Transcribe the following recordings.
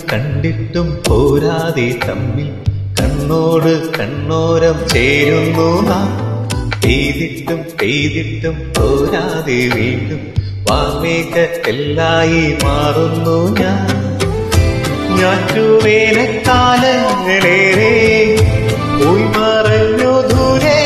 കണ്ടിട്ടും പോരാതെ തമ്മിൽ കണ്ണോട് കണ്ണോരം ചേരുന്നു നാം പെയ്തിട്ടും പെയ്തിട്ടും പോരാതെ വീണ്ടും വാമേകല്ലായി മാറുന്നു ഞാൻ ഞാറ്റുവേനക്കാലങ്ങളേറെ പോയി മറഞ്ഞു ദൂരെ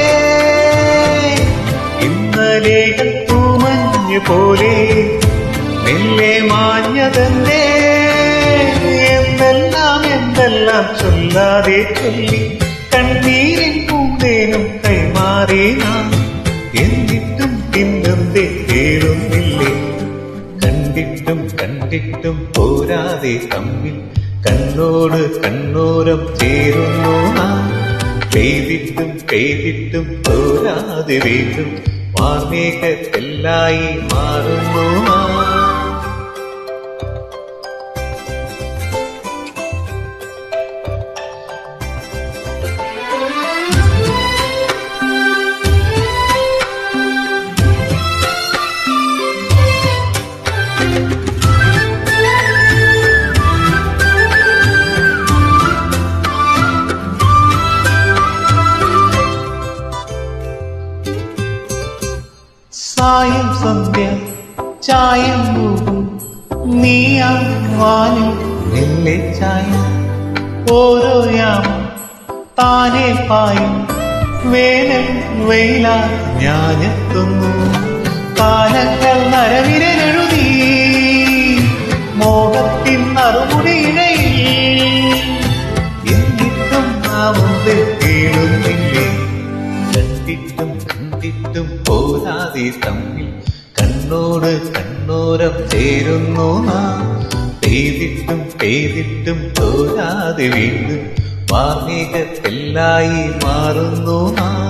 ഇന്നലേകൾ പൂമഞ്ഞു പോലെ മെല്ലെ മാഞ്ഞതന്റെ എന്തെല്ലാം എന്തെല്ലാം ചൊല്ലാതെ ചൊല്ലി കണ്ണീരിൻ പൂന്തേനും കൈമാറി നാം എന്നിട്ടും പിന്നെന്തേ കേറുന്നില്ലേ കണ്ടിട്ടും കണ്ടിട്ടും പോരാതെ തമ്മിൽ കണ്ണോട് കണ്ണോരം ചേരുന്നു നാം പെയ്തിട്ടും പെയ്തിട്ടും പോരാതെ വീണ്ടും വാർമേകത്തെല്ലായി മാറുന്നു നാം സായം സന്ധ്യ ചായം മൂകും നീയാ വാനിൽ മെല്ലെ ചായ ഓരോ യാമം താനെ പായും വേനൽ വെയിലാ ഞാനെത്തുന്നു കാലങ്ങൾ നരവിരലെഴുതി മോഹത്തിൻ നറുമുടിയിടയിൽ എന്നിട്ടും നാം മുമ്പിൽ കേളുന്നില്ലേ കണ്ടിട്ടും കണ്ടിട്ടും പോരാതെ തമ്മിൽ കണ്ണോട് കണ്ണോരം ചേരുന്നു നാം പെയ്തിട്ടും പെയ്തിട്ടും പോരാതെ വീണ്ടും വാർമേകത്തെല്ലായി മാറുന്നു നാം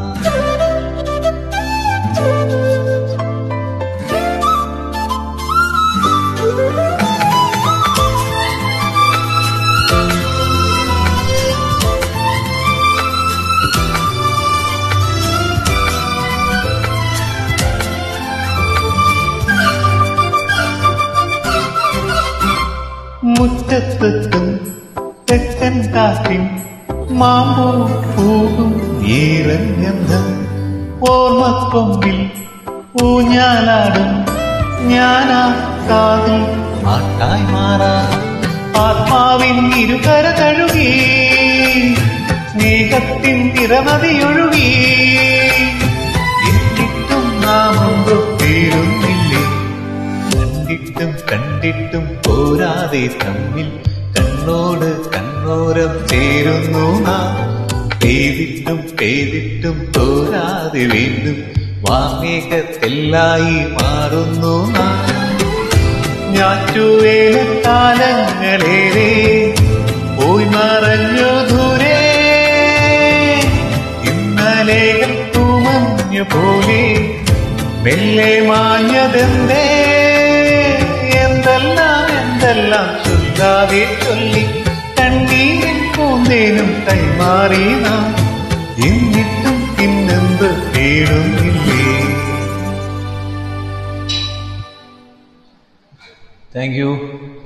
മുറ്റത്തെത്തും തെക്കൻ കാറ്റിൻ മാമ്പൂ പൂകും ഈറഞ്ഞന്ധം ഓർമ്മക്കൊമ്പിൽ ഊഞ്ഞാലാടും ഞാനാ കാതിൽ മാട്ടായി മാറാ ആത്മാവിൻ ഇരുകര തഴുകി സ്നേഹത്തിൻ നിറമതിയൊഴുകി എന്നിട്ടും നാം ഒന്നും തീരുന്നില്ലേ കണ്ടിട്ടും കണ്ടിട്ടും പോരാതെ തമ്മിൽ കണ്ണോട് കണ്ണോരം ചേരുന്നു നാം പെയ്തിട്ടും പെയ്തിട്ടും പോരാതെ വീണ്ടും വാമേകത്തെല്ലായി മാറുന്നു നാം ഞാറ്റുവേലക്കാലങ്ങളേറെ പോയി മറഞ്ഞു ദൂരെ ഇന്നലേകൾ തൂമഞ്ഞു പോലെ മെല്ലെ മാഞ്ഞതെന്തേ എന്തെല്ലാം എന്തെല്ലാം ചൊല്ലാതെ ചൊല്ലി കണ്ണീരിൻ പൂന്തേനും കൈമാറി നാം എന്നിട്ടും പിന്നെന്ത് തേടുന്നില്ലേ താങ്ക് യു